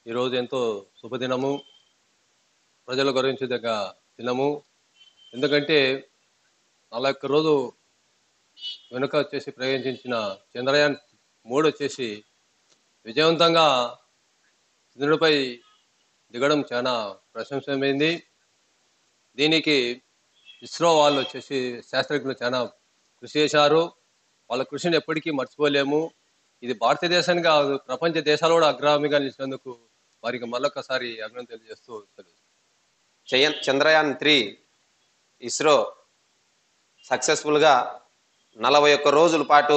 ఈరోజు ఎంతో శుభదినము ప్రజలు గౌరవించదగ్గ దినము ఎందుకంటే నలభై రోజు వెనుక వచ్చేసి ప్రయోగించిన చంద్రయాన్ మూడు వచ్చేసి విజయవంతంగా చంద్రుడిపై దిగడం చాలా ప్రశంసమైంది దీనికి ఇస్రో వాళ్ళు వచ్చేసి శాస్త్రజ్ఞులు చాలా కృషి చేశారు వాళ్ళ కృషిని ఎప్పటికీ మర్చిపోలేము ఇది భారతదేశానికి కాదు ప్రపంచ దేశాలు కూడా అగ్రగామిగా నిలిచినందుకు వారికి మళ్ళొకసారి అభినందన తెలియజేస్తూ తెలుసు చయన్ చంద్రయాన్ త్రీ ఇస్రో సక్సెస్ఫుల్గా నలభై ఒక్క రోజుల పాటు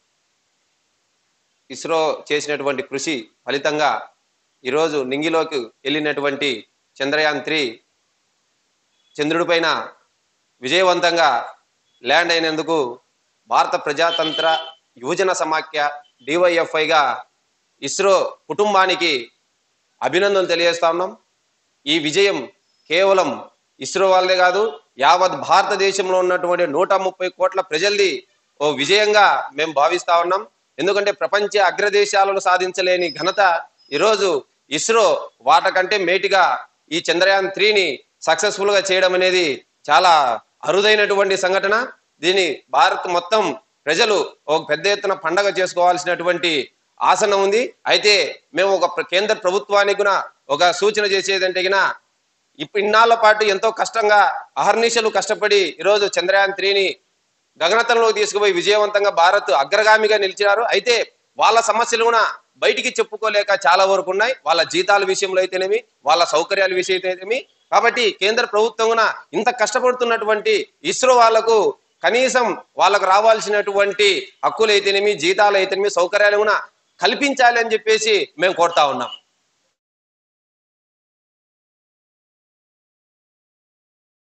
ఇస్రో చేసినటువంటి కృషి ఫలితంగా ఈరోజు నింగిలోకి వెళ్ళినటువంటి చంద్రయాన్ త్రీ చంద్రుడిపైన విజయవంతంగా ల్యాండ్ అయినందుకు భారత ప్రజాతంత్ర యువజన సమాఖ్య డివైఎఫ్ఐగా ఇస్రో కుటుంబానికి అభినందనలు తెలియజేస్తా ఉన్నాం ఈ విజయం కేవలం ఇస్రో వాళ్ళదే కాదు యావత్ భారతదేశంలో ఉన్నటువంటి నూట ముప్పై కోట్ల ప్రజలది ఓ విజయంగా మేము భావిస్తా ఉన్నాం ఎందుకంటే ప్రపంచ అగ్రదేశాలను సాధించలేని ఘనత ఈరోజు ఇస్రో వాటకంటే మేటిగా ఈ చంద్రయాన్ త్రీని సక్సెస్ఫుల్ గా చేయడం అనేది చాలా అరుదైనటువంటి సంఘటన దీన్ని భారత్ మొత్తం ప్రజలు ఒక పెద్ద ఎత్తున పండగ చేసుకోవాల్సినటువంటి ఆసనం ఉంది అయితే మేము ఒక ప్ర- కేంద్ర ప్రభుత్వానికి కూడా ఒక సూచన చేసేదంటే గిన ఇప్పుడు ఇన్నాళ్ళ పాటు ఎంతో కష్టంగా అహర్నిశలు కష్టపడి ఈరోజు చంద్రయాన్ త్రీని గగనతలంలోకి తీసుకుపోయి విజయవంతంగా భారత్ అగ్రగామిగా నిలిచినారు అయితే వాళ్ళ సమస్యలు కూడా బయటికి చెప్పుకోలేక చాలా వరకు ఉన్నాయి వాళ్ళ జీతాల విషయంలో అయితేనేమి వాళ్ళ సౌకర్యాల విషయం అయితేనేమి కాబట్టి కేంద్ర ప్రభుత్వం కూడా ఇంత కష్టపడుతున్నటువంటి ఇస్రో వాళ్లకు కనీసం వాళ్ళకు రావాల్సినటువంటి హక్కులు అయితేనేమి జీతాలు అయితేనేమి సౌకర్యాలు కూడా కల్పించాలి అని చెప్పేసి మేము కోరుతా ఉన్నాం